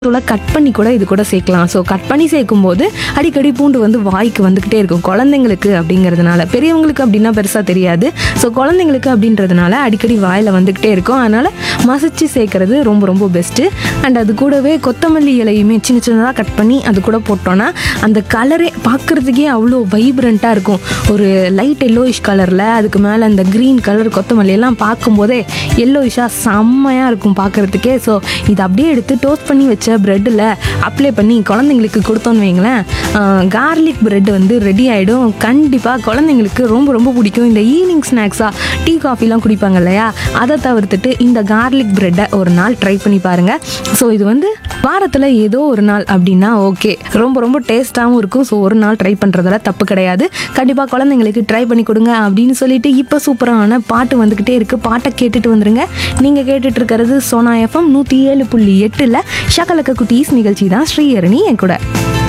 தூளை கட் பண்ணி கூட இது கூட சேர்க்கலாம் ஸோ கட் பண்ணி சேர்க்கும் போது அடிக்கடி பூண்டு வந்து வாய்க்கு வந்துக்கிட்டே இருக்கும் குழந்தைங்களுக்கு அப்படிங்கிறதுனால பெரியவங்களுக்கு அப்படின்னா பெருசாக தெரியாது ஸோ குழந்தைங்களுக்கு அப்படின்றதுனால அடிக்கடி வாயில் வந்துக்கிட்டே இருக்கும் அதனால் மசிச்சு சேர்க்கறது ரொம்ப ரொம்ப பெஸ்ட்டு அண்ட் அது கூடவே கொத்தமல்லி இலையுமே சின்ன சின்னதாக கட் பண்ணி அது கூட போட்டோன்னா அந்த கலரே பார்க்குறதுக்கே அவ்வளோ வைப்ரண்ட்டாக இருக்கும் ஒரு லைட் எல்லோயிஷ் கலரில் அதுக்கு மேலே அந்த க்ரீன் கலர் கொத்தமல்லி எல்லாம் பார்க்கும்போதே எல்லோயிஷாக செம்மையாக இருக்கும் பார்க்குறதுக்கே ஸோ இதை அப்படியே எடுத்து டோஸ்ட் பண்ணி வச்ச ப்ரெட்டில் அப்ளை பண்ணி குழந்தைங்களுக்கு கொடுத்தோன்னு வைங்களேன் கார்லிக் பிரெட் வந்து ரெடி ஆகிடும் கண்டிப்பாக குழந்தைங்களுக்கு ரொம்ப ரொம்ப பிடிக்கும் இந்த ஈவினிங் ஸ்நாக்ஸாக டீ காஃபிலாம் குடிப்பாங்க இல்லையா அதை தவிர்த்துட்டு இந்த கார்லிக் பிரெட்டை ஒரு நாள் ட்ரை பண்ணி பாருங்கள் ஸோ இது வந்து வாரத்தில் ஏதோ ஒரு நாள் அப்படின்னா ஓகே ரொம்ப ரொம்ப டேஸ்ட்டாகவும் இருக்கும் ஸோ ஒரு நாள் ட்ரை பண்ணுறதுல தப்பு கிடையாது கண்டிப்பாக குழந்தைங்களுக்கு ட்ரை பண்ணி கொடுங்க அப்படின்னு சொல்லிட்டு இப்போ சூப்பரான பாட்டு வந்துக்கிட்டே இருக்குது பாட்டை கேட்டுட்டு வந்துருங்க நீங்கள் கேட்டுட்டு இருக்கிறது சோனா எஃப்எம் நூற்றி ஏழு புள்ளி எட்டில் ஷகலக்க குட்டீஸ் நிகழ்ச்சி தான் ஸ்ரீஹரணி என் கூட